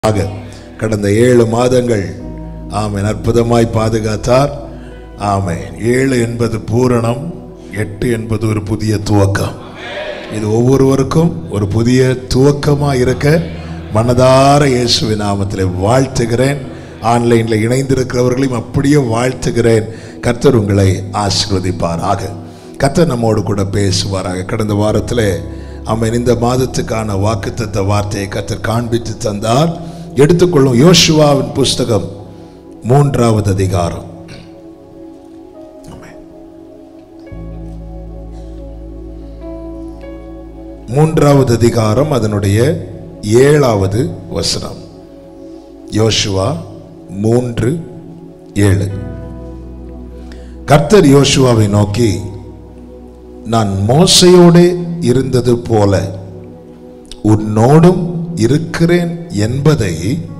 ஆக கடந்த ஏழு மாதங்கள் ஆமென் அற்புதமாய் பாதுகாத்தார் ஆமென் ஏழு என்பது பூரணம் எட்டு என்பது ஒரு புதிய துவக்கம் இது ஒவ்வொருவருக்கும் ஒரு புதிய துவக்கமா இருக்க மனதார இயேசுவின் நாமத்தில் வாழ்த்துகிறேன் ஆன்லைனில் இணைந்திருக்கிறவர்களையும் அப்படியே வாழ்த்துகிறேன் கர்த்தர் உங்களை ஆசீர்வதிப்பாராக கர்த்தர் நம்மோடு கூட பேசுவாராக கடந்த வாரத்தில் அவன் இந்த மாதத்துக்கான வாக்குத்தத்த வார்த்தையை கர்த்தர் காண்பித்து தந்தார் எடுத்துக்கொள்ளும் யோசுவாவின் புஸ்தகம் மூன்றாவது அதிகாரம் ஆமென். மூன்றாவது அதிகாரம் அதனுடைய ஏழாவது வசனம் யோசுவா மூன்று ஏழு கர்த்தர் யோசுவாவை நோக்கி நான் மோசையோடு இருந்தது போல உன்னோடும் இருக்கிறேன் என்பதை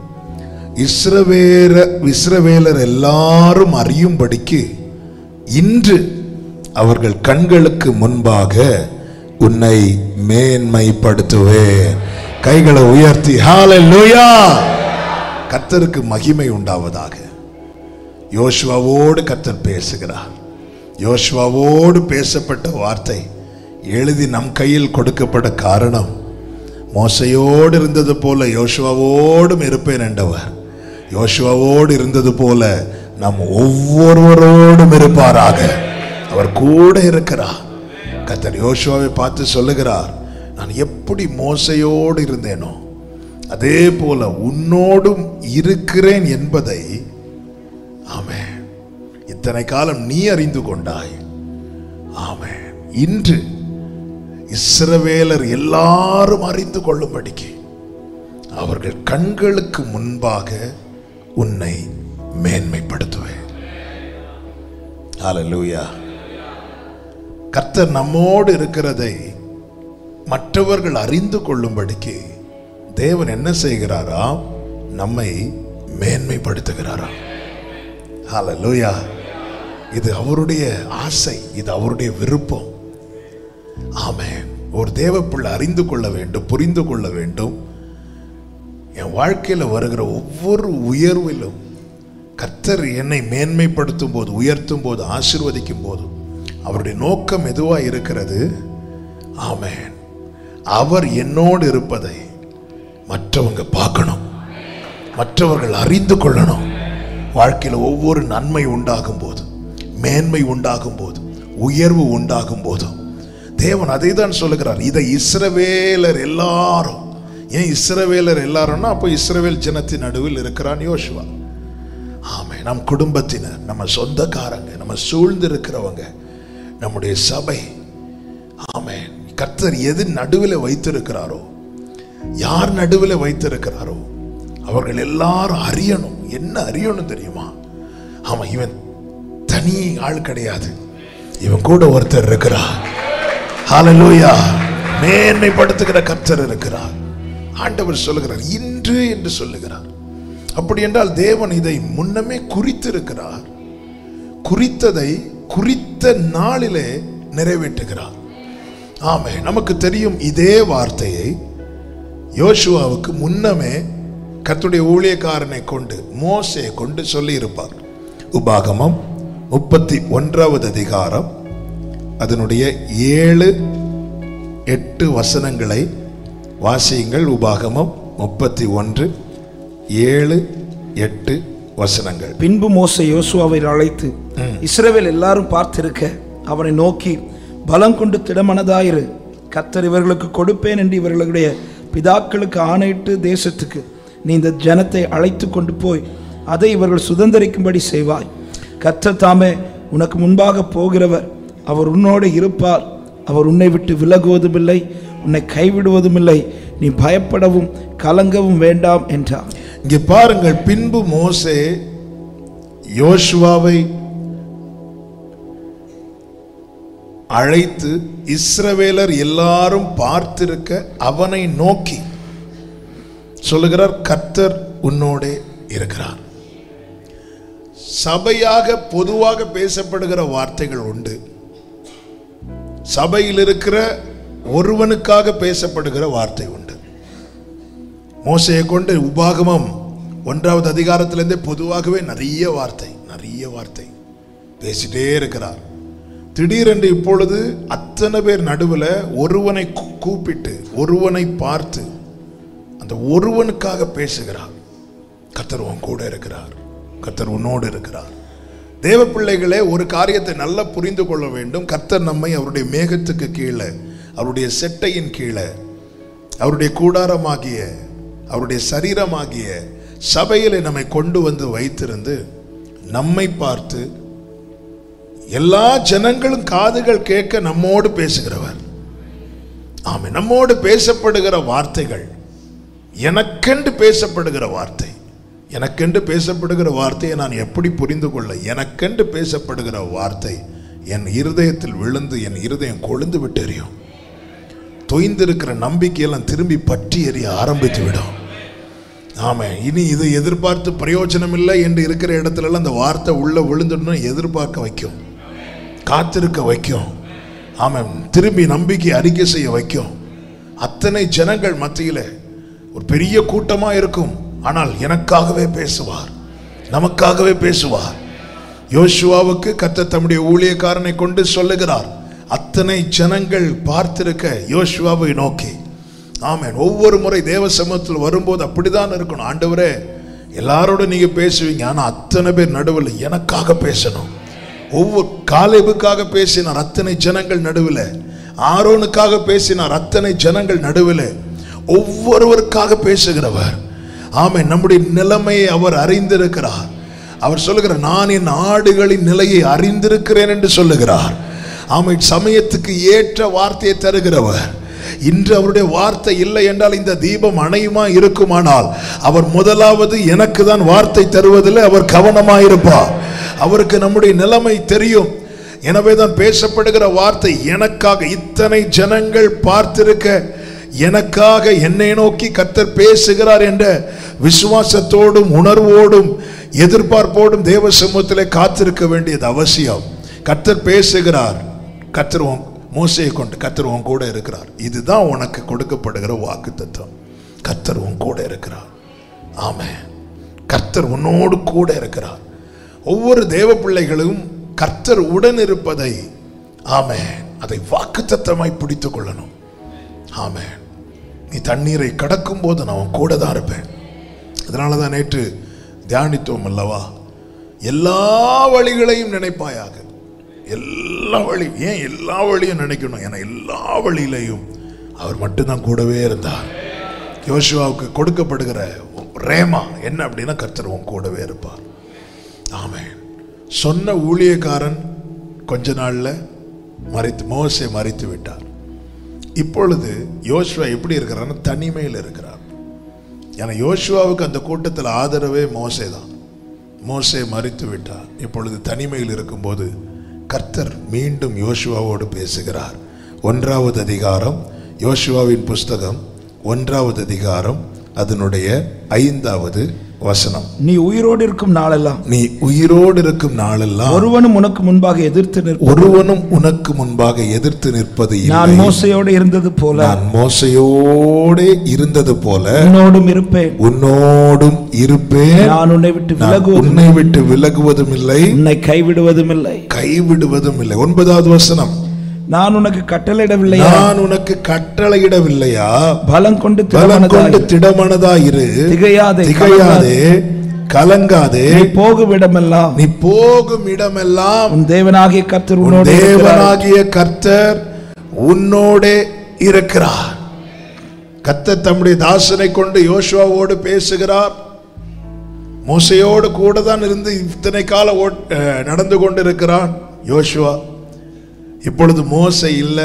இஸ்ரவேல இஸ்ரவேலர் எல்லாரும் அறியும்படிக்கு இன்று அவர்கள் கண்களுக்கு முன்பாக உன்னை மேன்மைப்படுத்துவேன் கைகளை உயர்த்தி ஹalleluya கர்த்தருக்கு மகிமை உண்டாவதாக யோசுவாவோடு கர்த்தர் பேசுகிறார் யோசுவாவோடு பேசப்பட்ட வார்த்தை எழுதி நம் கையில் கொடுக்கப்பட்ட காரணம் மோசையோடு இருந்தது போல யோசுவாவோடும் இருப்பேன் என்றவர் யோசுவாவோடு இருந்தது போல நம் ஒவ்வொருவரோடும் இருப்பாராக அவர் கூட இருக்கிறார் கர்த்தர் யோசுவாவை பார்த்து சொல்லுகிறார் நான் எப்படி மோசையோடு இருந்தேனோ அதே போல உன்னோடும் இருக்கிறேன் என்பதை ஆமென் இத்தனை காலம் நீ அறிந்து கொண்டாய் ஆமென் இன்று இஸ்ரவேலர் எல்லாரும் அறிந்து கொள்ளும்படிக்கு அவர்கள் கண்களுக்கு முன்பாக உன்னை மேன்மைப்படுத்துவேன் ஹalleluya கர்த்தர் நம்மோடு இருக்கிறதை மற்றவர்கள் அறிந்து கொள்ளும்படிக்கு தேவன் என்ன செய்கிறாராம் நம்மை மேன்மைப்படுத்துகிறாராம் ஹalleluya இது அவருடைய ஆசை இது அவருடைய விருப்பம் ஆமென் ஒரு தேவ பிள்ளை அறிந்து கொள்ள வேண்டும் புரிந்து கொள்ள வேண்டும் என் வாழ்க்கையில் வருகிற ஒவ்வொரு உயர்விலும் கர்த்தர் என்னை மேன்மைப்படுத்தும் போது உயர்த்தும் போது ஆசீர்வதிக்கும் போது அவருடைய நோக்கம் எதுவாக இருக்கிறது ஆமென் அவர் என்னோடு இருப்பதை மற்றவங்க பார்க்கணும் மற்றவர்கள் அறிந்து கொள்ளணும் வாழ்க்கையில் ஒவ்வொரு நன்மை உண்டாகும் போது மேன்மை உண்டாகும் போது உயர்வு உண்டாகும் போதும் தேவன் அதை தான் சொல்லுகிறார் இதை இஸ்ரவேலர் எல்லாரும் ஏன் இஸ்ரவேலர் எல்லாரும்னா அப்போ இஸ்ரவேல் ஜனத்தின் நடுவில் இருக்கிறான் யோசுவா ஆமே நம் குடும்பத்தினர் நம்ம சொந்தக்காரங்க நம்ம சூழ்ந்து இருக்கிறவங்க நம்முடைய சபை ஆமே கர்த்தர் எது நடுவில் வைத்திருக்கிறாரோ யார் நடுவில் வைத்திருக்கிறாரோ அவர்கள் எல்லாரும் அறியணும் என்ன அறியணும் தெரியுமா ஆமா இவன் தனி ஆள் கிடையாது இவன் கூட ஒருத்தர் இருக்கிறார் ஹalleluya மேன்மைப்படுத்துகிற கர்த்தர் இருக்கிறார் ஆண்டவர் சொல்லுகிறார் இன்று என்று சொல்லுகிறார் அப்படி என்றால் தேவன் இதை முன்னமே குறித்திருக்கிறார் குறித்ததை குறித்த நாளிலே நிறைவேற்றுகிறார் ஆமே நமக்கு தெரியும் இதே வார்த்தையை யோசுவாவுக்கு முன்னமே கர்த்தருடைய ஊழியக்காரனை கொண்டு மோசே கொண்டு சொல்லி இருப்பார் உபாகமம் முப்பத்தி ஒன்றாவது அதிகாரம் அதனுடைய ஏழு எட்டு வசனங்களை வாசியுங்கள் உபாகமம் முப்பத்தி ஒன்று ஏழு எட்டு வசனங்கள் பின்பு மோசே யோசுவாவை அழைத்து இஸ்ரவேல் எல்லாரும் பார்த்திருக்க அவனை நோக்கி பலம் கொண்டு திடமனதாயிரு கர்த்தர் இவர்களுக்கு கொடுப்பேன் என்று இவர்களுடைய பிதாக்களுக்கு ஆணையிட்டு தேசத்துக்கு நீ இந்த ஜனத்தை அழைத்து கொண்டு போய் அதை இவர்கள் சுதந்தரிக்கும்படி செய்வாய் கர்த்தர் தாமே உனக்கு முன்பாக போகிறவர் அவர் உன்னோடு இருப்பார் அவர் உன்னை விட்டு விலகுவதுமில்லை உன்னை கைவிடுவதுமில்லை நீ பயப்படவும் கலங்கவும் வேண்டாம் என்றார் இங்கே பாருங்கள் பின்பு மோசே யோசுவாவை அழைத்து இஸ்ரவேலர் எல்லாரும் பார்த்திருக்க அவனை நோக்கி சொல்லுகிறார் கர்த்தர் உன்னோடே இருக்கிறார் சபையாக பொதுவாக பேசப்படுகிற வார்த்தைகள் உண்டு சபையில் இருக்கிற ஒருவனுக்காக பேசப்படுகிற வார்த்தை உண்டு மோசையை கொண்டு உபாகமம் ஒன்றாவது அதிகாரத்திலிருந்தே பொதுவாகவே நிறைய வார்த்தை நிறைய வார்த்தை பேசிட்டே இருக்கிறார் திடீரென்று இப்பொழுது அத்தனை பேர் நடுவில் ஒருவனை கூ- கூப்பிட்டு ஒருவனை பார்த்து அந்த ஒருவனுக்காக பேசுகிறார் கர்த்தர் உன் கூட இருக்கிறார் கர்த்தர் உன்னோடு இருக்கிறார் தேவ பிள்ளைகளே ஒரு காரியத்தை நல்லா புரிந்து கொள்ள வேண்டும் கர்த்தர் நம்மை அவருடைய மேகத்துக்கு கீழே அவருடைய செட்டையின் கீழே அவருடைய கூடாரமாகிய அவருடைய சரீரமாகிய சபையிலே நம்மை கொண்டு வந்து வைத்திருந்து நம்மை பார்த்து எல்லா ஜனங்களும் காதுகள் கேட்க நம்மோடு பேசுகிறவர் ஆமே நம்மோடு பேசப்படுகிற வார்த்தைகள் எனக்கென்று பேசப்படுகிற வார்த்தை எனக்கென்று பேசப்படுகிற வார்த்தையை நான் எப்படி புரிந்து கொள்ள எனக்கென்று பேசப்படுகிற வார்த்தை என் இருதயத்தில் விழுந்து என் இருதயம் கொழுந்து விட்டு எரியும் தொய்ந்திருக்கிற நம்பிக்கையெல்லாம் திரும்பி பற்றி எறிய ஆரம்பித்து விடும் ஆமே இனி இதை எதிர்பார்த்து பிரயோஜனம் இல்லை என்று இருக்கிற இடத்துல எல்லாம் அந்த வார்த்தை உள்ள விழுந்துடணும் எதிர்பார்க்க வைக்கும் காத்திருக்க வைக்கும் ஆமாம் திரும்பி நம்பிக்கை அறிக்கை செய்ய வைக்கும் அத்தனை ஜனங்கள் மத்தியில ஒரு பெரிய கூட்டமா இருக்கும் ஆனால் எனக்காகவே பேசுவார் நமக்காகவே பேசுவார் யோசுவாவுக்கு கத்த தம்முடைய ஊழியக்காரனை கொண்டு சொல்லுகிறார் அத்தனை ஜனங்கள் பார்த்திருக்க யோசுவாவை நோக்கி ஆமென் ஒவ்வொரு முறை தேவ சமூகத்தில் வரும்போது அப்படிதான் இருக்கணும் ஆண்டவரே எல்லாரோட நீங்க பேசுவீங்க ஆனா அத்தனை பேர் நடுவில் எனக்காக பேசணும் ஒவ்வொரு காலேபுக்காக பேசினார் அத்தனை ஜனங்கள் நடுவில் ஆரோனுக்காக பேசினார் அத்தனை ஜனங்கள் நடுவில் ஒவ்வொருவருக்காக பேசுகிறவர் ஆமை நம்முடைய நிலைமையை அவர் அறிந்திருக்கிறார் அவர் சொல்லுகிறார் நான் என் ஆடுகளின் நிலையை அறிந்திருக்கிறேன் என்று சொல்லுகிறார் ஆமை சமயத்துக்கு ஏற்ற வார்த்தையை தருகிறவர் இன்று அவருடைய வார்த்தை இல்லை என்றால் இந்த தீபம் அணையுமா இருக்குமானால் அவர் முதலாவது எனக்கு தான் வார்த்தை தருவதில் அவர் கவனமாயிருப்பார் அவருக்கு நம்முடைய நிலைமை தெரியும் எனவே தான் பேசப்படுகிற வார்த்தை எனக்காக இத்தனை ஜனங்கள் பார்த்திருக்க எனக்காக என்னை நோக்கி கர்த்தர் பேசுகிறார் என்ற விசுவாசத்தோடும் உணர்வோடும் எதிர்பார்ப்போடும் தேவ சமூகத்திலே காத்திருக்க வேண்டியது அவசியம் கர்த்தர் பேசுகிறார் கர்த்தர் உன் மோசையை கொண்டு கர்த்தர் உன் கூட இருக்கிறார் இதுதான் உனக்கு கொடுக்கப்படுகிற வாக்கு தத்துவம் கர்த்தர் உன் கூட இருக்கிறார் ஆமென் கர்த்தர் உன்னோடு கூட இருக்கிறார் ஒவ்வொரு தேவ பிள்ளைகளும் கர்த்தர் உடன் இருப்பதை ஆமென் அதை வாக்குத்தத்தமாய் பிடித்துக் கொள்ளணும் ஆமென் நீ தண்ணீரை கடக்கும் போது நான் உன் கூட தான் இருப்பேன் அதனால தான் நேற்று தியானித்தோம் அல்லவா எல்லா வழிகளையும் நினைப்பாயாக எல்லா வழி ஏன் எல்லா வழியும் நினைக்கணும் ஏன்னா எல்லா வழியிலையும் அவர் மட்டும்தான் கூடவே இருந்தார் யோசுவாவுக்கு கொடுக்கப்படுகிற ரேமா என்ன அப்படின்னா கர்த்தர் உன் கூடவே இருப்பார் ஆமென் சொன்ன ஊழியக்காரன் கொஞ்ச நாள்ல மறித்து மோசே மறித்து விட்டார் இப்பொழுது யோசுவா எப்படி இருக்கிறார்னா தனிமையில் இருக்கிறார் ஏன்னா யோசுவாவுக்கு அந்த கூட்டத்தில் ஆதரவே மோசே தான் மோசே மறித்து விட்டார் இப்பொழுது தனிமையில் இருக்கும்போது கர்த்தர் மீண்டும் யோசுவாவோடு பேசுகிறார் ஒன்றாவது அதிகாரம் யோசுவாவின் புஸ்தகம் ஒன்றாவது அதிகாரம் அதனுடைய ஐந்தாவது வசனம் நீ உயிரோடு இருக்கும் நாளெல்லாம் நீ உயிரோடு இருக்கும் நாளெல்லாம் ஒருவனும் உனக்கு முன்பாக எதிர்த்து நிற்ப ஒருவனும் உனக்கு முன்பாக எதிர்த்து நிற்பது நான் இல்லை மோசையோடு இருந்தது போல நான் மோசையோடு இருந்தது போல உன்னோடும் இருப்பேன் உன்னோடும் இருப்பேன் நான் உன்னை விட்டு நான் விலகுவதும் உன்னை விட்டு விலகுவதும் இல்லை உன்னை கைவிடுவதும் இல்லை கைவிடுவதும் இல்லை ஒன்பதாவது வசனம் நான் உனக்கு கட்டளையிடவில்லையா நான் உனக்கு கட்டளையிடவில்லையா பலம் கொண்டு பலம் கொண்டு திடமனதாய் திடமனதாயிரு திகையாதே திகையாதே கலங்காதே நீ போகும் இடமெல்லாம் நீ போகும் இடமெல்லாம் உன் தேவனாகிய கர்த்தர் உன் உன்னோடு இருக்கிறார். தேவனாகிய கர்த்தர் உன்னோடே இருக்கிறார் கர்த்தர் தம்முடைய தாசனை கொண்டு யோசுவாவோடு பேசுகிறார் மோசையோடு கூட தான் இருந்து இத்தனை காலம் ஓட்- அஹ், நடந்து கொண்டிருக்கிறான் யோசுவா இப்பொழுது மோசை இல்லை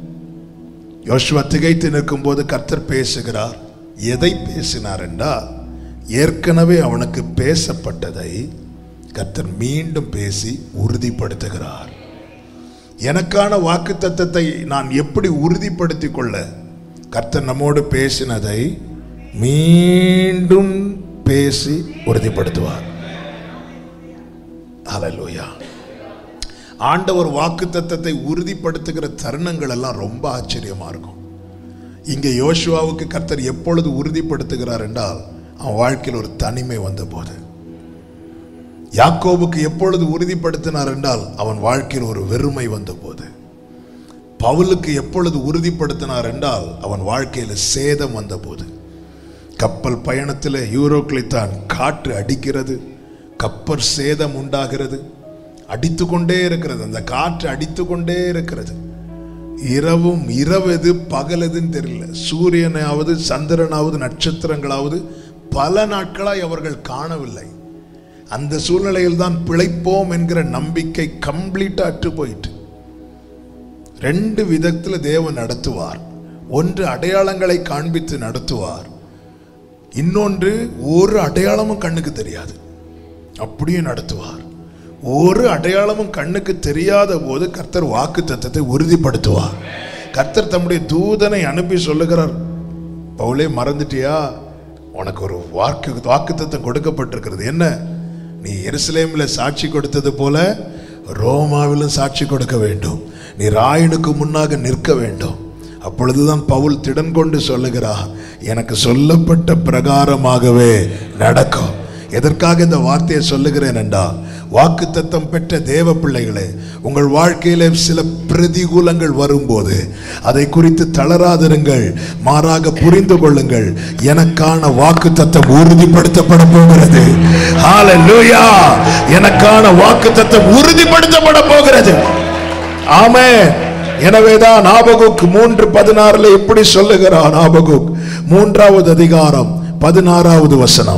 யோசுவா திகைத்து நிற்கும் போது கர்த்தர் பேசுகிறார் எதை பேசினார் என்றால் ஏற்கனவே அவனுக்கு பேசப்பட்டதை கர்த்தர் மீண்டும் பேசி உறுதிப்படுத்துகிறார் எனக்கான வாக்கு தத்தத்தை நான் எப்படி உறுதிப்படுத்திக் கொள்ள கர்த்தர் நம்மோடு பேசினதை மீண்டும் பேசி உறுதிப்படுத்துவார் ஹalleluya ஆண்டவர் வாக்கு தத்தத்தை உறுதிப்படுத்துகிற தருணங்கள் எல்லாம் ரொம்ப ஆச்சரியமா இருக்கும் இங்கே யோசுவாவுக்கு கர்த்தர் எப்பொழுது உறுதிப்படுத்துகிறார் என்றால் அவன் வாழ்க்கையில் ஒரு தனிமை வந்தபோது யாக்கோபுக்கு எப்பொழுது உறுதிப்படுத்தினார் என்றால் அவன் வாழ்க்கையில் ஒரு வெறுமை வந்தபோது பவுலுக்கு எப்பொழுது உறுதிப்படுத்தினார் என்றால் அவன் வாழ்க்கையில் சேதம் வந்தபோது கப்பல் பயணத்தில் யூரோக்களை தான் காற்று அடிக்கிறது கப்பல் சேதம் உண்டாகிறது அடித்து கொண்டே இருக்கிறது அந்த காற்று அடித்து கொண்டே இருக்கிறது இரவும் இரவு எது பகல் எதுன்னு தெரியல சூரியனாவது சந்திரனாவது நட்சத்திரங்களாவது பல நாட்களாய் அவர்கள் காணவில்லை அந்த சூழ்நிலையில் தான் பிழைப்போம் என்கிற நம்பிக்கை கம்ப்ளீட்டா அற்று போயிட்டு ரெண்டு விதத்தில் தேவன் நடத்துவார் ஒன்று அடையாளங்களை காண்பித்து நடத்துவார் இன்னொன்று ஒரு அடையாளமும் கண்ணுக்கு தெரியாது அப்படியே நடத்துவார் ஒரு அடையாளமும் கண்ணுக்கு தெரியாத போது கர்த்தர் வாக்கு தத்தத்தை உறுதிப்படுத்துவார் கர்த்தர் தம்முடைய தூதனை அனுப்பி சொல்லுகிறார் பவுலே மறந்துட்டியா உனக்கு ஒரு வாக்கு வாக்குத்தத்தம் கொடுக்கப்பட்டிருக்கிறது என்ன நீ எருசலேமில் சாட்சி கொடுத்தது போல ரோமாவிலும் சாட்சி கொடுக்க வேண்டும் நீ ராயனுக்கு முன்னாக நிற்க வேண்டும் அப்பொழுதுதான் பவுல் திடன் கொண்டு சொல்லுகிறார் எனக்கு சொல்லப்பட்ட பிரகாரமாகவே நடக்கும் எதற்காக இந்த வார்த்தையை சொல்லுகிறேன் என்றால் வாக்கு தத்தம் பெற்ற தேவ பிள்ளைகளே உங்கள் வாழ்க்கையில சில பிரதிகூலங்கள் வரும்போது அதை குறித்து தளராதிருங்கள் மாறாக புரிந்து கொள்ளுங்கள் எனக்கான வாக்கு தத்தம் உறுதிப்படுத்தப்பட போகிறது ஹalleluya எனக்கான வாக்கு தத்தம் உறுதிப்படுத்தப்பட போகிறது ஆமென் எனவேதான் ஆபகுக் மூன்று பதினாறுல இப்படி சொல்லுகிறான் ஆபகுக் மூன்றாவது அதிகாரம் பதினாறாவது வசனம்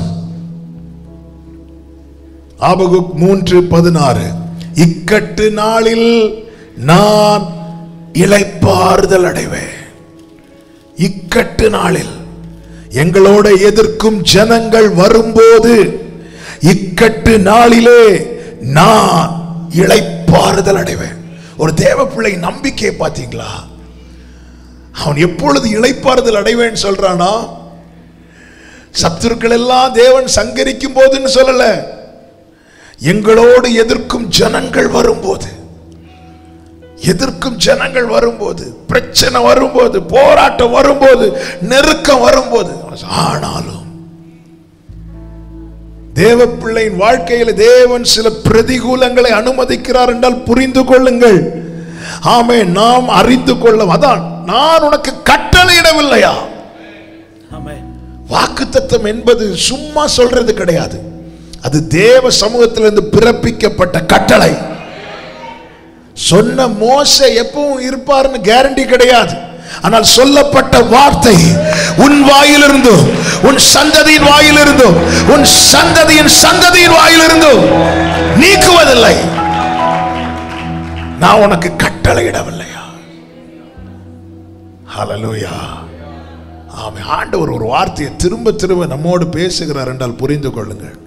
ஆபகுக் மூன்று பதினாறு இக்கட்டு நாளில் நான் இளைப்பாறுதல் அடைவேன் இக்கட்டு நாளில் எங்களோட எதிர்க்கும் ஜனங்கள் வரும்போது இக்கட்டு நாளிலே நான் இளைப்பாறுதல் அடைவேன் ஒரு தேவ பிள்ளை நம்பிக்கை பார்த்தீங்களா அவன் எப்பொழுது இளைப்பாறுதல் அடைவேன் சொல்றானா சத்துருக்கள் எல்லாம் தேவன் சங்கரிக்கும் போதுன்னு சொல்லல எங்களோடு எதிர்க்கும் ஜனங்கள் வரும்போது எதிர்க்கும் ஜனங்கள் வரும்போது பிரச்சனை வரும்போது போராட்டம் வரும்போது நெருக்கம் வரும்போது ஆனாலும் தேவ பிள்ளையின் வாழ்க்கையில் தேவன் சில பிரதிகூலங்களை அனுமதிக்கிறார் என்றால் புரிந்து கொள்ளுங்கள் ஆமே நாம் அறிந்து கொள்ள அதான் நான் உனக்கு கட்டளையிடவில்லையா ஆமென் வாக்குத்தத்தம் என்பது சும்மா சொல்றது கிடையாது அது தேவ சமூகத்திலிருந்து பிறப்பிக்கப்பட்ட கட்டளை சொன்ன மோச எப்பவும் இருப்பாருன்னு கேரண்டி கிடையாது ஆனால் சொல்லப்பட்ட வார்த்தை உன் வாயிலிருந்தும் உன் சந்ததியின் வாயிலிருந்தும் உன் சந்ததியின் சந்ததியின் வாயிலிருந்தும் நீக்குவதில்லை நான் உனக்கு கட்டளையிடவில்லையா ஹalleluya ஆமே ஆண்டவர் ஒரு வார்த்தையை திரும்ப திரும்ப நம்மோடு பேசுகிறார் என்றால் புரிந்து கொள்ளுங்கள்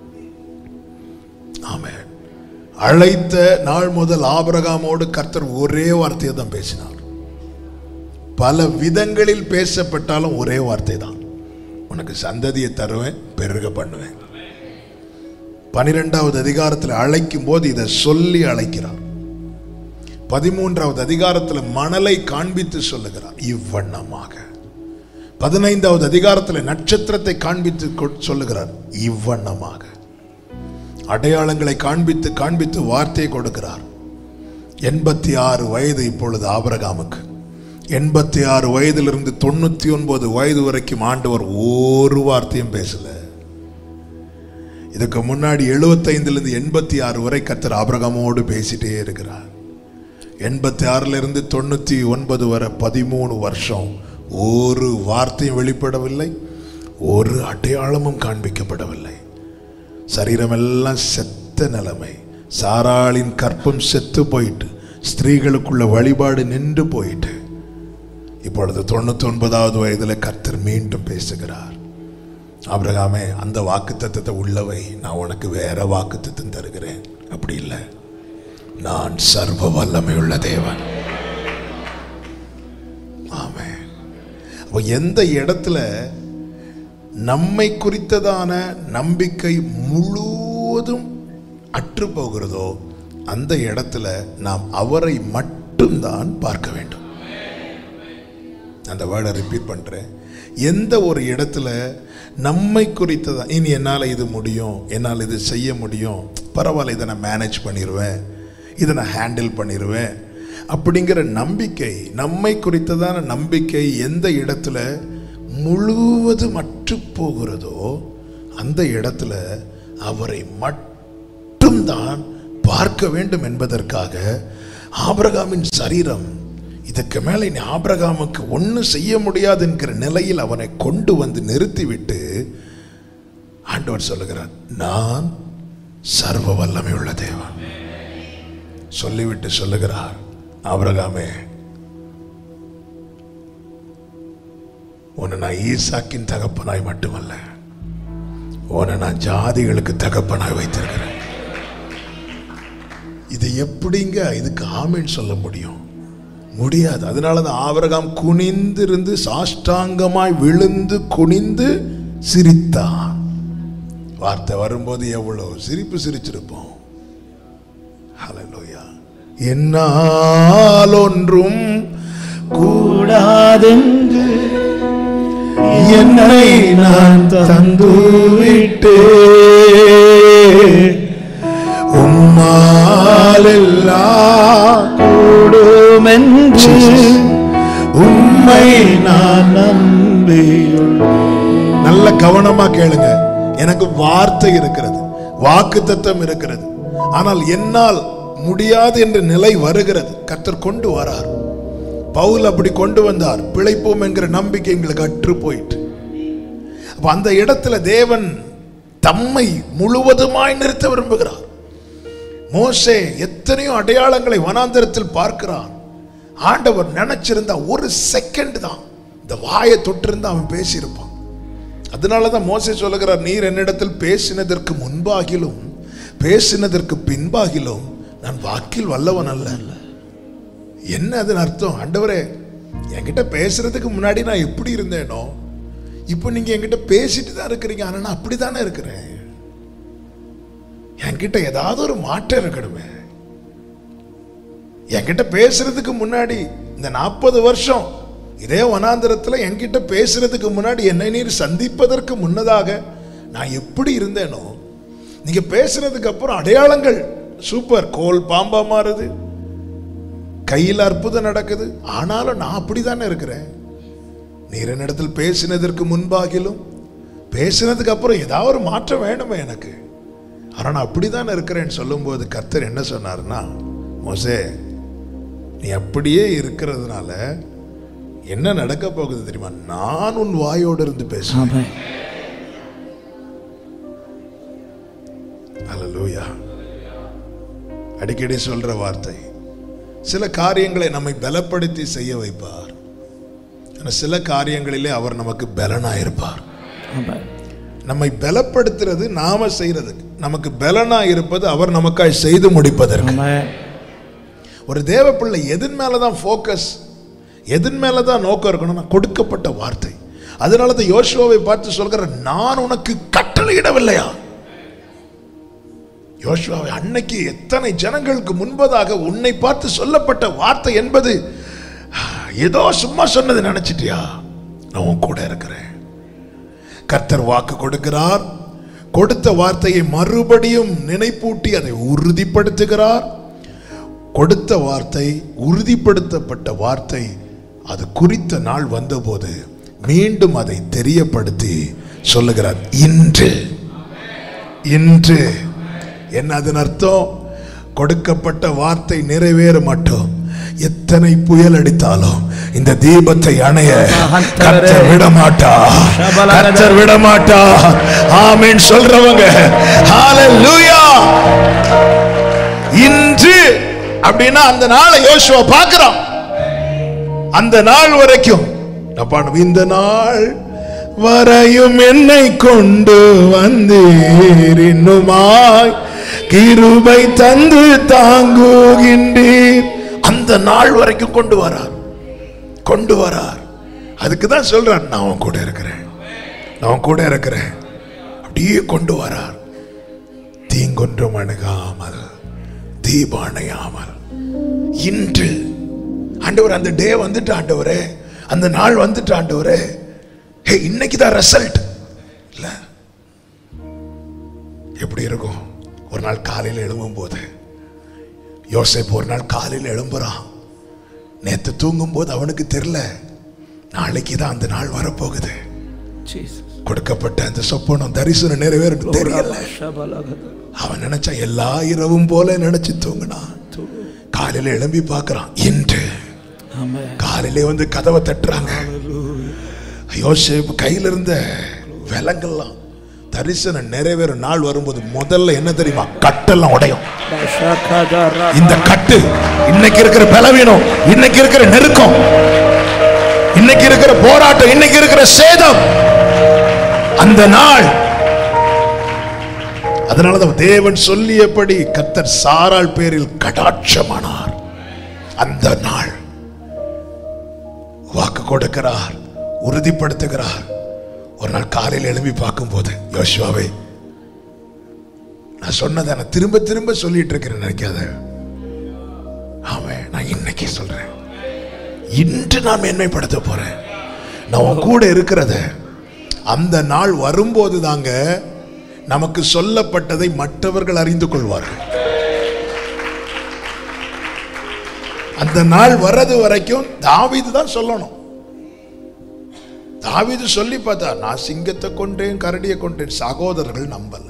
ஆமே அழைத்த நாள் முதல் ஆபிரகாமோடு கர்த்தர் ஒரே வார்த்தையை தான் பேசினார் பல விதங்களில் பேசப்பட்டாலும் ஒரே வார்த்தை தான் உனக்கு சந்ததியை தருவேன் பெருக பண்ணுவேன் பனிரெண்டாவது அதிகாரத்தில் அழைக்கும் போது இதை சொல்லி அழைக்கிறார் பதிமூன்றாவது அதிகாரத்தில் மணலை காண்பித்து சொல்லுகிறார் இவ்வண்ணமாக பதினைந்தாவது அதிகாரத்தில் நட்சத்திரத்தை காண்பித்து கொ- சொல்லுகிறார் இவ்வண்ணமாக அடையாளங்களை காண்பித்து காண்பித்து வார்த்தை கொடுக்கிறார் எண்பத்தி ஆறு வயது இப்பொழுது ஆபிரகாமுக்கு எண்பத்தி ஆறு வயதிலிருந்து தொண்ணூத்தி ஒன்பது வயது வரைக்கும் ஆண்டவர் ஒரு வார்த்தையும் பேசல இதுக்கு முன்னாடி 75 இருந்து எண்பத்தி ஆறு வரை கர்த்தர் ஆபிரகாமோடு பேசிட்டே இருக்கிறார் எண்பத்தி ஆறுல இருந்து தொண்ணூத்தி ஒன்பது வரை பதிமூணு வருஷம் ஒரு வார்த்தையும் வெளிப்படவில்லை ஒரு அடையாளமும் காண்பிக்கப்படவில்லை சரீரமெல்லாம் செத்த நிலைமை சாராளின் கற்பம் செத்து போயிட்டு ஸ்திரீகளுக்குள்ள வழிபாடு நின்று போயிட்டு இப்பொழுது தொண்ணூத்தி ஒன்பதாவது வயதுல கர்த்தர் மீண்டும் பேசுகிறார் ஆபிரகாமே அந்த வாக்குத்தத்தத்தை உள்ளவை நான் உனக்கு வேற வாக்குத்தத்தம் தருகிறேன் அப்படி இல்லை நான் சர்வ வல்லமையுள்ள தேவன் ஆமே அப்போ எந்த இடத்துல நம்மை குறித்ததான நம்பிக்கை முழுவதும் அற்று போகிறதோ அந்த இடத்துல நாம் அவரை மட்டும்தான் பார்க்க வேண்டும் அந்த வேர்டை ரிப்பீட் பண்ணுறேன் எந்த ஒரு இடத்துல நம்மை குறித்ததா இனி என்னால் இது முடியும் என்னால் இது செய்ய முடியும் பரவாயில்ல இதை நான் மேனேஜ் பண்ணிடுவேன் இதை நான் ஹேண்டில் பண்ணிடுவேன் அப்படிங்கிற நம்பிக்கை நம்மை குறித்ததான நம்பிக்கை எந்த இடத்துல முழுவதும் அற்று போகிறதோ அந்த இடத்துல அவரை மட்டும்தான் பார்க்க வேண்டும் என்பதற்காக ஆபிரகாமின் சரீரம் இதுக்கு மேலே இனி ஆபிரகாமுக்கு ஒன்றும் செய்ய முடியாது என்கிற நிலையில் அவனை கொண்டு வந்து நிறுத்திவிட்டு ஆண்டவர் சொல்லுகிறார் நான் சர்வ வல்லமை உள்ள தேவன் சொல்லிவிட்டு சொல்லுகிறார் ஆபிரகாமே உன்னை நான் ஈசாக்கின் தகப்பனாய் மட்டுமல்ல உன்னை நான் ஜாதிகளுக்கு தகப்பனாய் வைத்திருக்கிறேன் இது எப்படிங்க இதுக்கு ஆமீன் சொல்ல முடியும் முடியாது அதனால தான் ஆபிரகாம் குனிந்திருந்து சாஷ்டாங்கமாய் விழுந்து குனிந்து சிரித்தான் வார்த்தை வரும்போது எவ்வளவு சிரிப்பு சிரிச்சிருப்போம் ஹalleluya என்னால் ஒன்றும் கூடாதென்று என்னை நான் தந்து விட்டே உம்மாலெல்லாம் கூடுமென்று உண்மை நான் நம்பியுள்ளேன் நல்ல கவனமா கேளுங்க எனக்கு வார்த்தை இருக்கிறது வாக்கு தத்தம் இருக்கிறது ஆனால் என்னால் முடியாது என்ற நிலை வருகிறது கர்த்தர் கொண்டு வரார் பவுல் அப்படி கொண்டு வந்தார் பிழைப்போம் என்கிற நம்பிக்கை எங்களுக்கு அற்று போயிட்டு அப்ப அந்த இடத்துல தேவன் தம்மை முழுவதுமாய் நிறுத்த விரும்புகிறார் மோசே எத்தனையோ அடையாளங்களை வனாந்தரத்தில் பார்க்கிறான் ஆண்டவர் நினைச்சிருந்தா ஒரு செகண்ட் தான் இந்த வாயை தொட்டிருந்தா அவன் பேசியிருப்பான் அதனால தான் மோசே சொல்லுகிறார் நீர் என்னிடத்தில் பேசினதற்கு முன்பாகிலும் பேசினதற்கு பின்பாகிலும் நான் வாக்கில் வல்லவன் அல்ல என்ன அதன் அர்த்தம் ஆண்டவரே என்கிட்ட பேசுறதுக்கு முன்னாடி நான் எப்படி இருந்தேனோ இப்போ நீங்க என்கிட்ட பேசிட்டு தான் இருக்கிறீங்க ஆனா நான் அப்படித்தானே இருக்கிறேன் என்கிட்ட ஏதாவது ஒரு மாற்றம் இருக்கணுமே என்கிட்ட பேசுறதுக்கு முன்னாடி இந்த நாற்பது வருஷம் இதே வனாந்திரத்துல என்கிட்ட பேசுறதுக்கு முன்னாடி என்னை நீர் சந்திப்பதற்கு முன்னதாக நான் எப்படி இருந்தேனோ நீங்க பேசுறதுக்கு அப்புறம் அடையாளங்கள் சூப்பர் கோல் பாம்பா மாறுது கையில் அற்புதம் நடக்குது ஆனாலும் நான் அப்படித்தானே இருக்கிறேன் நீர் என்னிடத்தில் பேசினதற்கு முன்பாகிலும் பேசினதுக்கு அப்புறம் ஏதாவது ஒரு மாற்றம் வேணுமே எனக்கு ஆனால் நான் அப்படிதான் இருக்கிறேன்னு சொல்லும்போது கர்த்தர் என்ன சொன்னார்னா மோசே நீ அப்படியே இருக்கிறதுனால என்ன நடக்க போகுது தெரியுமா நான் உன் வாயோடு இருந்து பேசுவேன் ஆமென் அல்லேலூயா அடிக்கடி சொல்ற வார்த்தை சில காரியங்களை நம்மை பலப்படுத்தி செய்ய வைப்பார் ஆனா சில காரியங்களிலே அவர் நமக்கு பலனாயிருப்பார் ஆமென் நம்மை பலப்படுத்துறது நாம செய்யறதுக்கு நமக்கு பலனா இருப்பது அவர் நமக்காய் செய்து முடிப்பதற்கு ஆமென் ஒரு தேவ பிள்ளை எதன் மேலதான் ஃபோக்கஸ் எதன் மேலதான் நோக்கம் இருக்கணும்னா கொடுக்கப்பட்ட வார்த்தை அதனால தான் யோசுவாவை பார்த்து சொல்கிற நான் உனக்கு கட்டளையிடவில்லையா யோசுவாவை அன்னைக்கு எத்தனை ஜனங்களுக்கு முன்பதாக உன்னை பார்த்து சொல்லப்பட்ட வார்த்தை என்பது ஏதோ சும்மா சொன்னது நினைச்சிட்டியா நான் உன் கூட இருக்கிறேன் கர்த்தர் வாக்கு கொடுக்கிறார் கொடுத்த வார்த்தையை மறுபடியும் நினைப்பூட்டி அதை உறுதிப்படுத்துகிறார் கொடுத்த வார்த்தை உறுதிப்படுத்தப்பட்ட வார்த்தை அது குறித்த நாள் வந்தபோது மீண்டும் அதை தெரியப்படுத்தி சொல்லுகிறார் இன்று இன்று என்ன அதன் அர்த்தம் கொடுக்கப்பட்ட வார்த்தை நிறைவேற மட்டும் எத்தனை புயல் அடித்தாலும் இந்த தீபத்தை அணைய கர்த்தர் விட மாட்டா கர்த்தர் விட மாட்டா ஆமென் சொல்றவங்க ஹalleluya இன்று அப்படின்னா அந்த நாளை யோசுவா பார்க்கிறான் அந்த நாள் வரைக்கும் நான் பாடுவேன், இந்த நாள் வரையும் என்னை கொண்டு வந்தீர் இன்னுமாய் கிருபை தந்து தாங்குகின்றீர் அந்த நாள் வரைக்கும் கொண்டு வரார் கொண்டு வரார் அதுக்கு தான் சொல்றார் நான் உன் கூட இருக்கிறேன் நான் உன் கூட இருக்கிறேன் அப்படியே கொண்டு வரார் தீங்கொன்றும் அணுகாமல் தீபானையாமல் இன்று ஆண்டவர் அந்த டே வந்துட்டு ஆண்டவரே அந்த நாள் வந்துட்டு ஆண்டவரே ஹே இன்னைக்கு தான் ரிசல்ட் இல்ல எப்படி இருக்கும் ஒரு நாள் காலையில் எழும்பும் போது யோசேப்பு ஒரு நாள் காலையில் எழும்புறான் நேத்து தூங்கும் போது அவனுக்கு தெரியல நாளைக்கு தான் அந்த நாள் வரப்போகுது Jesus. கொடுக்கப்பட்ட அந்த சொப்பனம் தரிசனம் நிறைவேறும் தெரியல Shabalagada. அவன் நினைச்சா எல்லா இரவும் போல நினைச்சு தூங்கினான் காலையில எழும்பி பார்க்கறான் இன்று Amen. காலையிலே வந்து கதவை தட்டுறாங்க யோசேப்பு கையில இருந்த விலங்கெல்லாம் தரிசனம் நிறைவேறும் நாள் வரும்போது முதல்ல என்ன தெரியுமா கட்டெல்லாம் உடையும் Shakadara. இந்த கட்டு இன்னைக்கு இருக்கிற பலவீனம் இன்னைக்கு இருக்கிற நெருக்கம் இன்னைக்கு இருக்கிற போராட்டம் இன்னைக்கு இருக்கிற சேதம் அந்த நாள் அதனாலதான் தேவன் சொல்லியபடி கத்தர் சாராள் பேரில் கடாட்சமானார் அந்த நாள் வாக்கு கொடுக்கிறார் உறுதிப்படுத்துகிறார் ஒரு நாள் காலையில் எழுப்பி பார்க்கும்போது யோசுவாவே நான் சொன்னதை நான் திரும்ப திரும்ப சொல்லிட்டு இருக்கிறேன் நினைக்காத ஆமென் நான் இன்னைக்கு சொல்றேன் இன்று நான் மேன்மைப்படுத்த போறேன் நான் உன் கூட இருக்கிறத அந்த நாள் வரும்போது தாங்க நமக்கு சொல்லப்பட்டதை மற்றவர்கள் அறிந்து கொள்வார்கள் அந்த நாள் வர்றது வரைக்கும் தாவீது தான் சொல்லணும் தாவீது சொல்லி பார்த்தா நான் சிங்கத்தை கொண்டேன் கரடியை கொண்டேன் சகோதரர்கள் நம்பல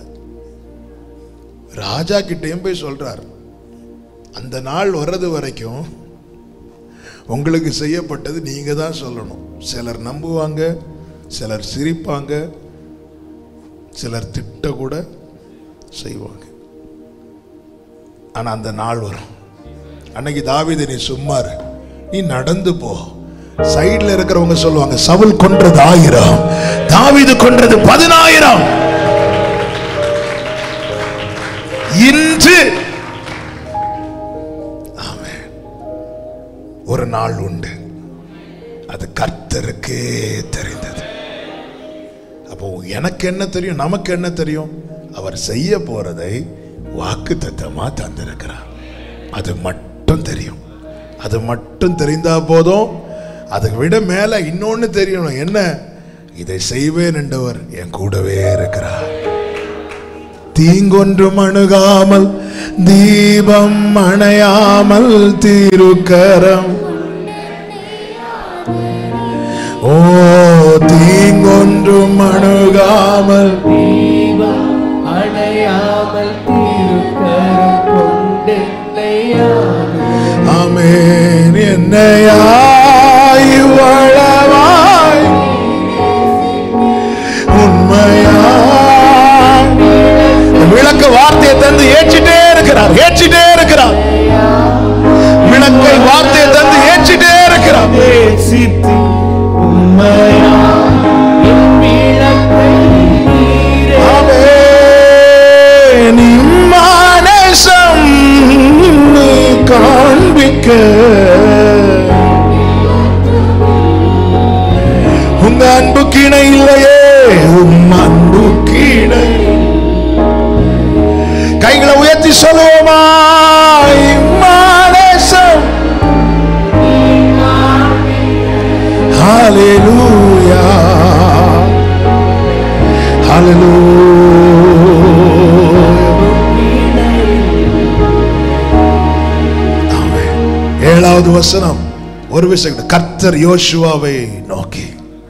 ராஜா கிட்டேயும் போய் சொல்றார் அந்த நாள் வர்றது வரைக்கும் உங்களுக்கு செய்யப்பட்டது நீங்க தான் சொல்லணும் சிலர் நம்புவாங்க சிலர் சிரிப்பாங்க சிலர் திட்ட கூட செய்வாங்க ஆனா அந்த நாள் வரும் அன்னைக்கு தாவீது நீ சும்மா இரு. நீ நடந்து போ சைடுல இருக்கிறவங்க சொல்லுவாங்க சவுல் கொன்றது ஆயிரம் தாவீது கொன்றது பதினாயிரம் இன்று ஆமென். ஒரு நாள் உண்டு அது கர்த்தருக்கே தெரிந்தது அப்போ எனக்கு என்ன தெரியும் நமக்கு என்ன தெரியும் அவர் செய்ய போறதை வாக்கு தத்தமா தந்திருக்கிறார் அது மட்டும் தெரியும் அது மட்டும் தெரிந்தா போதும் அதை விட மேல இன்னொன்னு தெரியணும் என்ன இதை செய்வேன் என்றவர் என் கூடவே இருக்கிறார் தீங்கொன்றும் அணுகாமல் தீபம் அணையாமல் திருக்கரம் ஓ தீங்கொன்றும் அணுகாமல் தீபம் அணையாமல் திருக்கரம் கொண்டென்னையாகும் ஆமென் என்னையாய் வளவாய் உண்மையாய் விளக்கு வார்த்தையை தந்து ஏற்றிட்டே இருக்கிறார் ஏற்றிட்டே இருக்கிறார் விளக்கை வார்த்தையை தந்து ஏற்றிட்டே இருக்கிறார் நேசித்து உண்மையா என் விளக்கை நீரே ஆமென் இம்மானேசம் நீ காண்பிக்க உங்க அன்பு கிணை இல்லையே உம் அன்பு கிணை கைகளை உயர்த்தி சொல்லுவோமா இம்மானேசம் ஹalleluya ஹalleluya ஏழாவது வசனம் ஒரு விஷயம் கர்த்தர் யோசுவாவை நோக்கி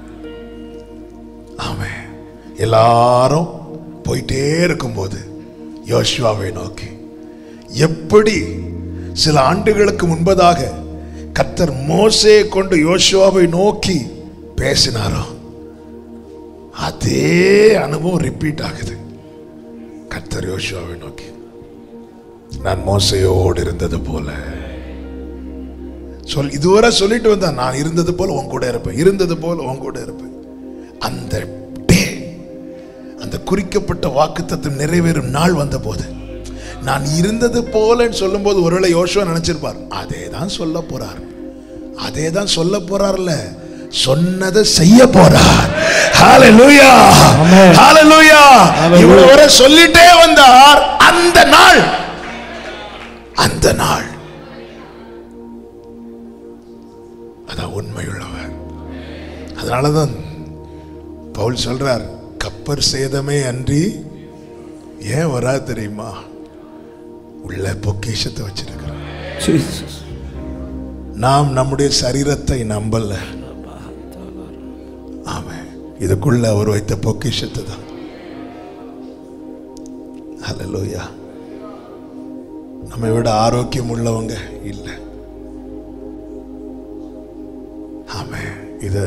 ஆமென் எல்லாரும் போயிட்டே இருக்கும்போது யோசுவாவை நோக்கி எப்படி சில ஆண்டுகளுக்கு முன்பதாக கர்த்தர் மோசே கொண்டு யோசுவாவை நோக்கி பேசினாரோ அதே அனுபவம் ரிப்பீட் ஆகுது கர்த்தர் யோசுவாவை நோக்கி நான் மோசையோடு இருந்தது போல சொல் இதுவரை சொல்லிட்டு வந்தா நான் இருந்தது போல உன் கூட இருப்பேன் இருந்தது போல உன் கூட இருப்பேன் அந்த டே அந்த குறிக்கப்பட்ட வாக்குத்தத்தம் நிறைவேறும் நாள் வந்த போது நான் இருந்தது போலன்னு சொல்லும்போது ஒருவேளை யோசுவா நினைச்சிருப்பார் அதே தான் சொல்ல போறார் அதே தான் சொல்ல போறார்ல சொன்னதை செய்ய போறார் ஹalleluya ஹalleluya இவ்வளவு வரை சொல்லிட்டே வந்தார் அந்த நாள் அந்த நாள் அதான் உண்மையுள்ளவர் அதனாலதான் பவுல் சொல்றார் கப்பர் சேதமே அன்றி ஏன் வராது தெரியுமா உள்ள பொக்கிஷத்தை வச்சிருக்கிறோம் Jesus. நாம் நம்முடைய சரீரத்தை நம்பல ஆமென் இதுக்குள்ள அவர் வைத்த பொக்கிஷத்தை தான் ஹalleluya நம்மை விட ஆரோக்கியம் உள்ளவங்க இல்லை ஆமென் இது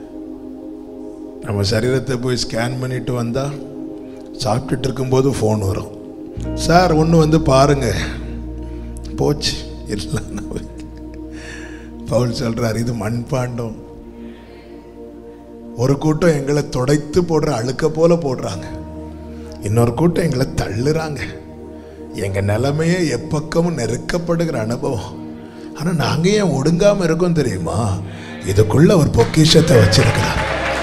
நம்ம சரீரத்தை போய் ஸ்கேன் பண்ணிட்டு வந்தா சாப்பிட்டுட்டு இருக்கும்போது ஃபோன் வரும் சார் ஒன்று வந்து பாருங்க போச்சு இல்லை பவுல் சொல்றார் இது மண்பாண்டம் ஒரு கூட்டம் எங்களை துடைத்து போடுற அழுக்க போல போடுறாங்க இன்னொரு கூட்டம் எங்களை தள்ளுறாங்க எங்க நிலைமையே எப்பக்கமும் நெருக்கப்படுகிற அனுபவம் ஆனா நாங்க ஏன் ஒடுங்காம இருக்கோம் தெரியுமா இதுக்குள்ள ஒரு பொக்கிஷத்தை வச்சிருக்கிறார்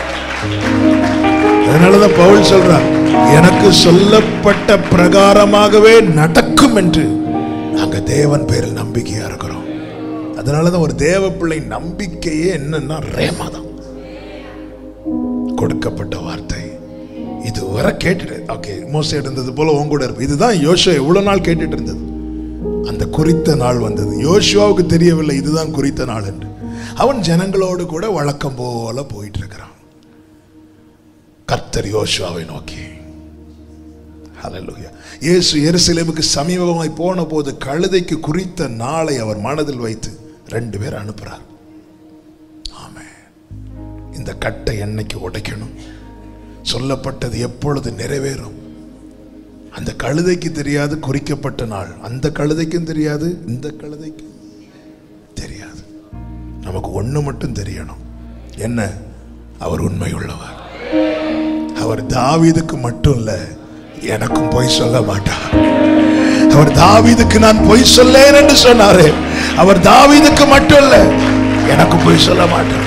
அதனாலதான் பவுல் சொல்றார் எனக்கு சொல்லப்பட்ட பிரகாரமாகவே நடக்கும் என்று நாங்க தேவன் பேரில் நம்பிக்கையா இருக்கிறோம் அதனாலதான் ஒரு தேவ பிள்ளை நம்பிக்கையே என்னன்னா ரேமாதான் கொடுக்கப்பட்ட வார்த்தை இதுவரை கேட்டுட்டு ஓகே மோசை இருந்தது போல உன் கூட இருப்பது இதுதான் யோசுவா எவ்வளவு நாள் கேட்டுட்டு இருந்தது அந்த குறித்த நாள் வந்தது யோசுவாவுக்கு தெரியவில்லை இதுதான் குறித்த நாள் என்று அவன் ஜனங்களோடு கூட வழக்கம் போல போயிட்டு இருக்கிறான் கர்த்தர் யோசுவாவை நோக்கி ஹalleluya இயேசு எருசலேமுக்கு சமீபமாய் போன போது கழுதைக்கு குறித்த நாளை அவர் மனதில் வைத்து ரெண்டு பேர் அனுப்புறார் ஆமென் இந்த கட்டை என்னைக்கு உடைக்கணும் சொல்லப்பட்டது எப்பொழுது நிறைவேறும் அந்த கழுதைக்கு தெரியாது குறிக்கப்பட்ட நாள் அந்த கழுதைக்கும் தெரியாது இந்த கழுதைக்கும் தெரியாது நமக்கு ஒண்ணு மட்டும் தெரியணும் என்ன அவர் உண்மை உள்ளவர் அவர் தாவீதுக்கு மட்டும் இல்ல எனக்கும் பொய் சொல்ல மாட்டார் அவர் தாவீதுக்கு நான் பொய் சொல்லேன் என்று சொன்னாரு அவர் தாவீதுக்கு மட்டும் இல்ல எனக்கு பொய் சொல்ல மாட்டார்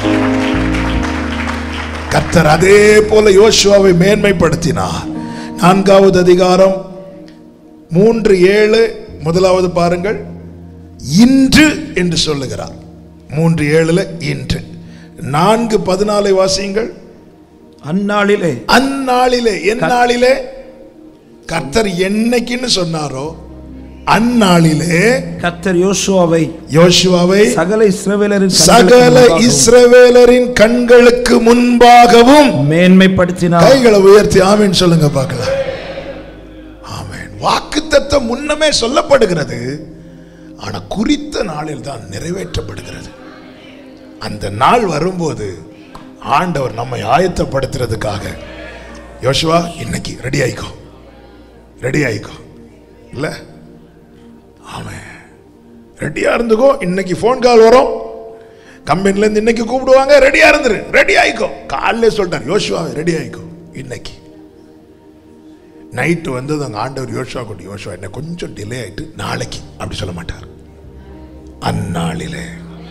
கர்த்தர் அதே போல யோசுவாவை மேன்மைப்படுத்தினார் நான்காவது அதிகாரம் மூன்று ஏழு முதலாவது பாருங்கள் இன்று என்று சொல்லுகிறார் மூன்று ஏழுல இன்று நான்கு பதினாலை வாசியுங்கள் அந்நாளிலே அந்நாளிலே எந்நாளிலே கர்த்தர் என்னைக்குன்னு சொன்னாரோ அந்நாளிலே கர்த்தர் யோசுவாவை யோசுவாவை சகல இஸ்ரவேலரின் சகல கண்களுக்கு முன்பாகவும் இஸ்ரவேலரின் கண்களுக்கு முன்பாகவும் மேன்மைப்படுத்தினார் கைகளை உயர்த்தி ஆமீன் சொல்லுங்க பார்க்கலாம் ஆமீன் வாக்குத்தத்தம் முன்னமே சொல்லப்படுகிறது ஆனா குறித்த நாளில் தான் நிறைவேற்றப்படுகிறது அந்த நாள் வரும்போது ஆண்டவர் நம்மை ஆயத்தப்படுத்துறதுக்காக யோசுவா இன்னைக்கு ரெடி ஆயிக்கோ ரெடி ஆயிக்கோ இல்ல ஆமென் ரெடியா இருந்துக்கோ இன்னைக்கு ஃபோன் கால் வரும் கம்பெனில இருந்து இன்னைக்கு கூப்பிடுவாங்க ரெடியா இருந்துரு ரெடி ஆயிக்கோ காலையில சொல்லிட்டார் யோசுவா ரெடி ஆயிக்கோ இன்னைக்கு நைட்டு வந்து அங்க ஆண்டவர் யோசுவா கொண்டு யோசுவா என்ன கொஞ்சம் டிலே ஆயிட்டு நாளைக்கு அப்படி சொல்ல மாட்டார் அந்நாளிலே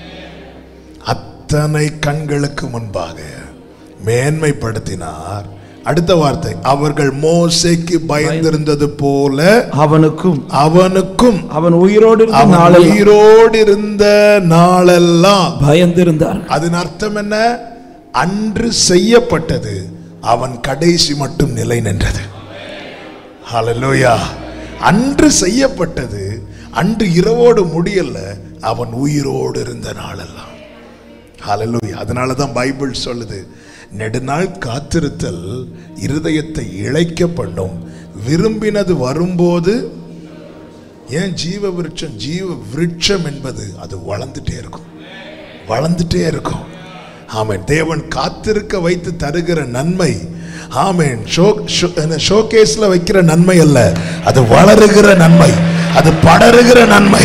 அத்தனை கண்களுக்கு முன்பாக மேன்மைப்படுத்தினார் அடுத்த வார்த்தை அவர்கள் மோசைக்கு பயந்திருந்தது போல அவனுக்கும் அவனுக்கும் அவன் உயிரோடு இருந்த அவன் நாளெல்லாம் உயிரோடு இருந்த நாளெல்லாம் பயந்திருந்தார் அதன் அர்த்தம் என்ன அன்று செய்யப்பட்டது அவன் கடைசி மட்டும் நிலை நின்றது ஹalleluya அன்று செய்யப்பட்டது அன்று இரவோடு முடியல அவன் உயிரோடு இருந்த நாளெல்லாம் ஹalleluya அதனால தான் பைபிள் சொல்லுது நெடுநாள் காத்திருத்தல் இருதயத்தை இழைக்க பண்ணும் விரும்பினது வரும்போது ஏன் ஜீவ விருட்சம் ஜீவ விருட்சம் என்பது அது வளர்ந்துட்டே இருக்கும் வளர்ந்துட்டே இருக்கும் ஆமென் தேவன் காத்திருக்க வைத்து தருகிற நன்மை ஆமென் ஷோ ஷோகேஸ்ல வைக்கிற நன்மை அல்ல அது வளருகிற நன்மை அது படருகிற நன்மை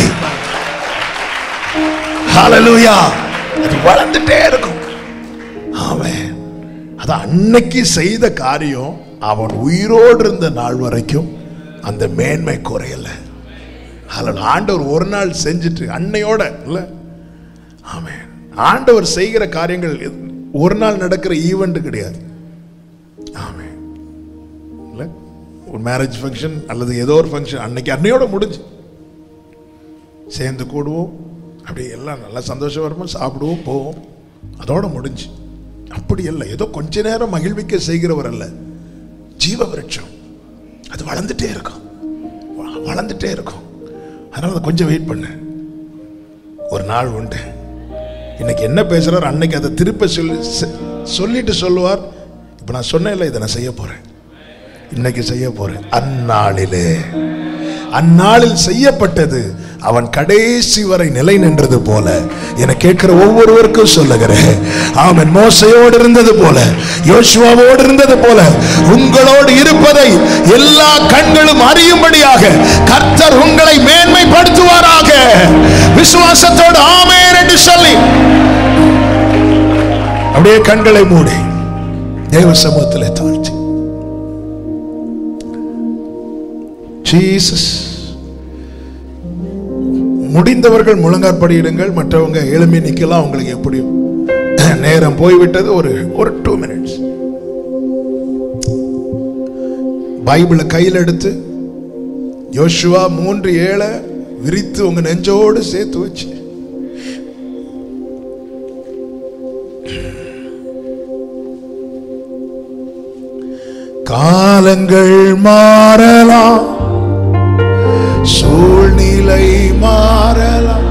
ஹalleluya அது வளர்ந்துட்டே இருக்கும் ஆமென் அது அன்னைக்கு செய்த காரியம் அவன் உயிரோடு இருந்த நாள் வரைக்கும் அந்த மேன்மை குறையல அல்ல ஆண்டவர் ஒரு நாள் செஞ்சுட்டு அன்னையோட இல்ல ஆமென் ஆண்டவர் செய்கிற காரியங்கள் ஒரு நாள் நடக்கிற ஈவெண்ட் கிடையாது ஆமென் இல்ல ஒரு மேரேஜ் ஃபங்க்ஷன் அல்லது ஏதோ ஒரு ஃபங்க்ஷன் அன்னைக்கு அன்னையோட முடிஞ்சு சேர்ந்து கூடுவோம் அப்படி எல்லாம் நல்லா சந்தோஷம் வரும்போது சாப்பிடுவோம் போவோம் அதோட முடிஞ்சு அப்படி அல்ல ஏதோ கொஞ்ச நேரம் மகிழ்விக்க செய்கிறவர் அல்ல ஜீவ விருட்சம் அது வளர்ந்துட்டே இருக்கும் வ- வளர்ந்துட்டே இருக்கும் அதனால அதை கொஞ்சம் வெயிட் பண்ணு ஒரு நாள் உண்டு இன்னைக்கு என்ன பேசுறாரு அன்னைக்கு அதை திருப்ப சொல்லி செ- சொல்லிட்டு சொல்லுவார் இப்ப நான் சொன்னேன்ல இதை நான் செய்ய போறேன் இன்னைக்கு செய்ய போறேன் அந்நாளிலே அந்நாளில் செய்யப்பட்டது அவன் கடைசி வரை நிலை நின்றது போல என கேட்கிற ஒவ்வொருவருக்கும் சொல்லுகிறேன் அவன் மோசையோடு இருந்தது போல யோசுவாவோடு இருந்தது போல உங்களோடு இருப்பதை எல்லா கண்களும் அறியும்படியாக கர்த்தர் உங்களை மேன்மைப்படுத்துவாராக விசுவாசத்தோடு ஆமென் என்று சொல்லி அப்படியே கண்களை மூடி தேவ சமூகத்திலே தாழ்த்தி ஜீசஸ் முடிந்தவர்கள் முழங்காற்படியிடுங்கள் மற்றவங்க எழும்பி நிக்கலாம் உங்களுக்கு எப்படி நேரம் போய்விட்டது ஒரு ஒரு டூ மினிட்ஸ் பைபிளை கையில் எடுத்து யோசுவா மூன்று ஏழை விரித்து உங்க நெஞ்சோடு சேர்த்து வச்சு காலங்கள் மாறலாம் சூழ்நிலை மாறலாம்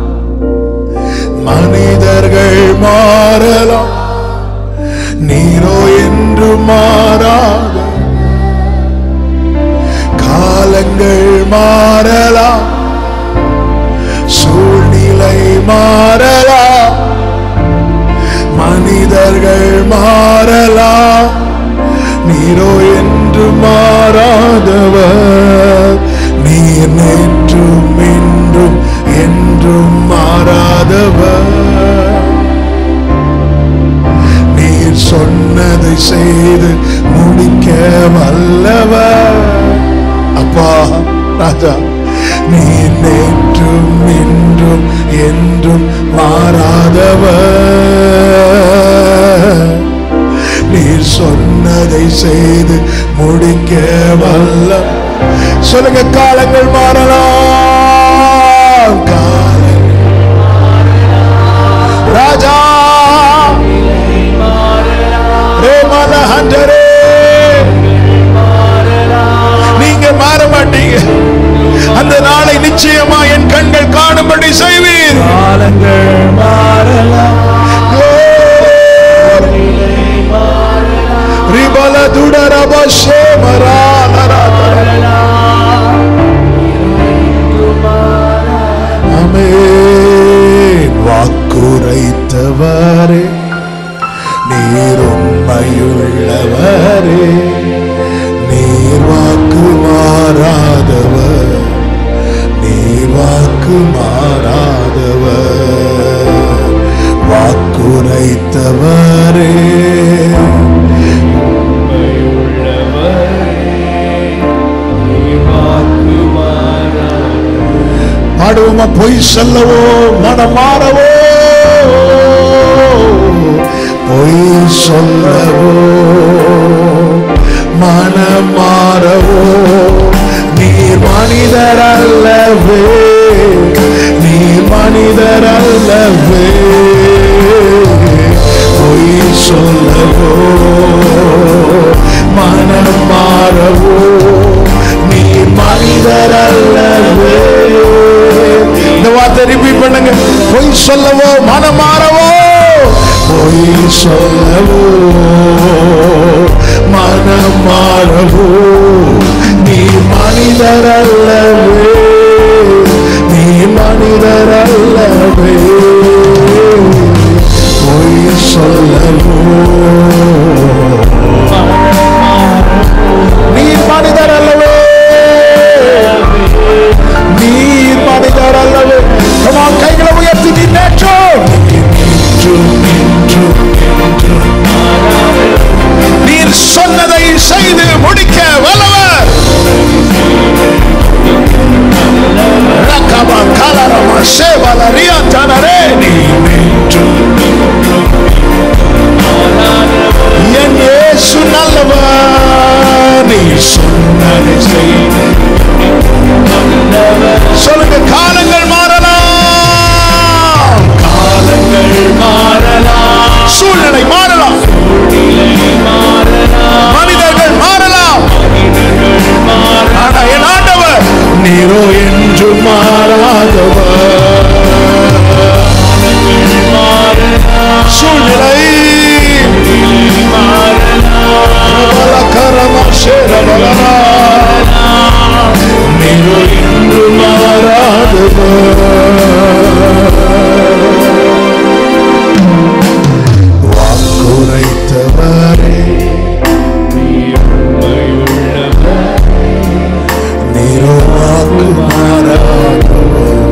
மனிதர்கள் மாறலாம் நீரோ என்று மாறாத காலங்கள் மாறலாம் சூழ்நிலை மாறலாம் மனிதர்கள் மாறலாம் நீரோ என்று மாறாதவர் நீர் நேற்றும் இன்றும் என்றும் மாறாதவர் நீர் சொன்னதை செய்து முடிக்க வல்லவர் அப்பா ராஜா நீர் நேற்றும் இன்றும் என்றும் மாறாதவர் நீர் சொன்னதை செய்து முடிக்க வல்ல சொல்லுங்க காலங்கள் மாறலாம் காலங்கள் ராஜா ரேமல ஹண்டரே நீங்க மாற மாட்டீங்க அந்த நாளை நிச்சயமா என் கண்கள் காணும்படி செய்வீர் காலங்கள் மாறலாம் ரிபல துடரபஷே ஆமென் வாக்குரைத்தவரே நீர் உண்மையுள்ளவரே நீர் வாக்கு மாறாதவர் நீர் வாக்கு மாறாதவர் வாக்குரைத்தவரே பாடுவோமா பொய் சொல்லவோ மனம் மாறவோ பொய் சொல்லவோ மனம் மாறவோ நீர் மனிதர் அல்லவே நீர் மனிதர் அல்லவே பொய் சொல்லவோ மனம் மாறவோ நீர் மனிதர் அல்லவே இந்த வார்த்தை ரிப்பீட் பண்ணுங்க பொய் சொல்லவோ மனம் மாறவோ பொய் சொல்லவோ மனம் மாறவோ நீ மனிதர் அல்லவே நீ மனிதர் அல்லவே பொய் சொல்லவோ நீ மனிதர் அல்லவே நீர் மனிதர் அல்லவே Come on, கைகளை உயர்த்தி நீ நேற்றோ நீர் நேற்றும் இன்றும் என்றும் நீர் சொன்னதை செய்து முடிக்க வல்லவர் ரக்கபா கலரமா சேவல ரியாத்தனரே நீ நேற்றும் என் இயேசு நல்லவர் நீ சொன்னதை செய்து சொல்லுங்க காலங்கள் மாறலாம் காலங்கள் மாறலாம் சூழ்நிலை மாறலாம் நீரோ என்று மாறாதவர் சூழ்நிலை பலகரமா சேரவலனா. நீரோ என்று மாறாதவர் வாக்குரைத்தவரே நீரோ வாக்கு மாறாதவர்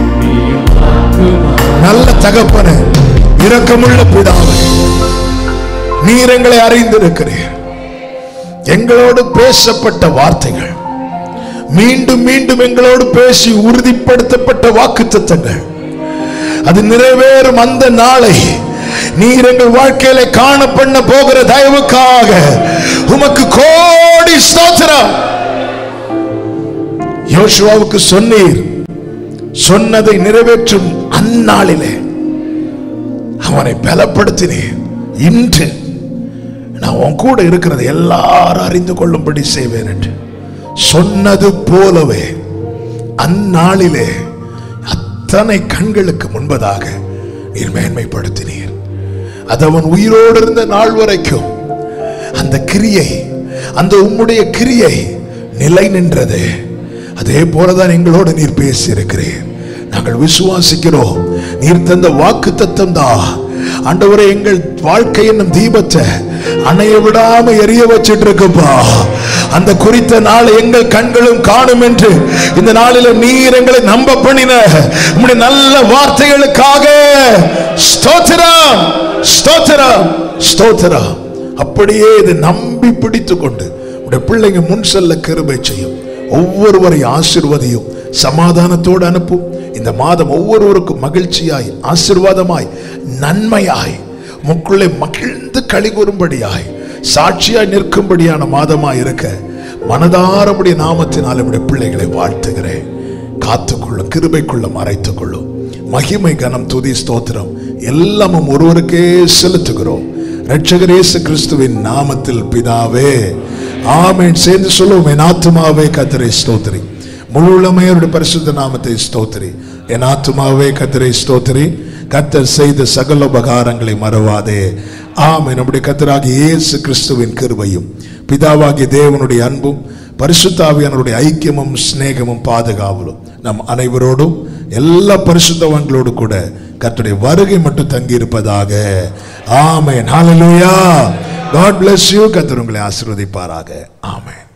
நல்ல தகப்பனே இரக்கமுள்ள பிதாவே நீர் எங்களை அறிந்திருக்கிறீர் எங்களோடு பேசப்பட்ட வார்த்தைகள் மீண்டும் மீண்டும் எங்களோடு பேசி உறுதிப்படுத்தப்பட்ட வாக்கு அது நிறைவேறும் அந்த நாளை நீர் எங்கள் வாழ்க்கையில காண பண்ண போகிற தயவுக்காக உமக்கு கோடி ஸ்தோத்திரம் யோசுவாவுக்கு சொன்னீர் சொன்னதை நிறைவேற்றும் அந்நாளிலே அவனை பலப்படுத்தினேன் இன்று நான் உன் கூட இருக்கிறது எல்லாரும் அறிந்து கொள்ளும்படி செய்வேன் என்று சொன்னது போலவே அந்நாளிலே அத்தனை கண்களுக்கு முன்பதாக நீர் மேன்மைப்படுத்தினீர் அது அவன் உயிரோடு இருந்த நாள் வரைக்கும் அந்த கிரியை அந்த உம்முடைய கிரியை நிலை நின்றது அதே போலதான் எங்களோடு நீர் பேசியிருக்கிறீர் நாங்கள் விசுவாசிக்கிறோம் நீர் தந்த வாக்கு தத்தம் தான் ஆண்டவரே எங்கள் வாழ்க்கை என்னும் தீபத்தை அணைய விடாம எரிய வச்சிட்டு இருக்குப்பா அந்த குறித்த நாளை எங்கள் கண்களும் காணும் என்று இந்த நாளில நீர் எங்களை நம்ப பண்ணின உம்முடைய நல்ல வார்த்தைகளுக்காக ஸ்தோத்திரம் ஸ்தோத்திரம் ஸ்தோத்திரம் அப்படியே இது நம்பி பிடித்து கொண்டு உடைய பிள்ளைங்க முன் செல்ல கிருபை செய்யும் ஒவ்வொருவரையும் ஆசிர்வதியும் சமாதானத்தோடு அனுப்பும் இந்த மாதம் ஒவ்வொருவருக்கும் மகிழ்ச்சியாய் ஆசிர்வாதமாய் நன்மையாய் முக்குள்ளே மகிழ்ந்து களி கூறும்படியாய் சாட்சியாய் நிற்கும்படியான மாதமாய் இருக்க மனதாரமுடைய நாமத்தினால் நம்முடைய பிள்ளைகளை வாழ்த்துகிறேன் காத்துக்கொள்ளும் கிருபைக்குள்ள மறைத்துக் கொள்ளும் மகிமை கனம் துதி ஸ்தோத்திரம் எல்லாமும் ஒருவருக்கே செலுத்துகிறோம் ரட்சகர் இயேசு கிறிஸ்துவின் நாமத்தில் பிதாவே ஆமென் சேர்ந்து சொல்லுவோம் என் ஆத்துமாவே கத்தரை ஸ்தோத்திரி முழுமையோருடைய பரிசுத்த நாமத்தை ஸ்தோத்திரி என் ஆத்துமாவே கத்தரை ஸ்தோத்திரி கத்தர் செய்த சகல உபகாரங்களை மறவாதே ஆமென் நம்முடைய கத்தராகிய இயேசு கிறிஸ்துவின் கிருபையும் பிதாவாகிய தேவனுடைய அன்பும் பரிசுத்தாவியானுடைய ஐக்கியமும் சிநேகமும் பாதுகாவலும் நம் அனைவரோடும் எல்லா பரிசுத்தவான்களோடு கூட கர்த்தருடைய வருகை மட்டும் தங்கி இருப்பதாக ஆமென் ஹalleluya God bless you கர்த்தர் உங்களை ஆசீர்வதிப்பாராக ஆமென்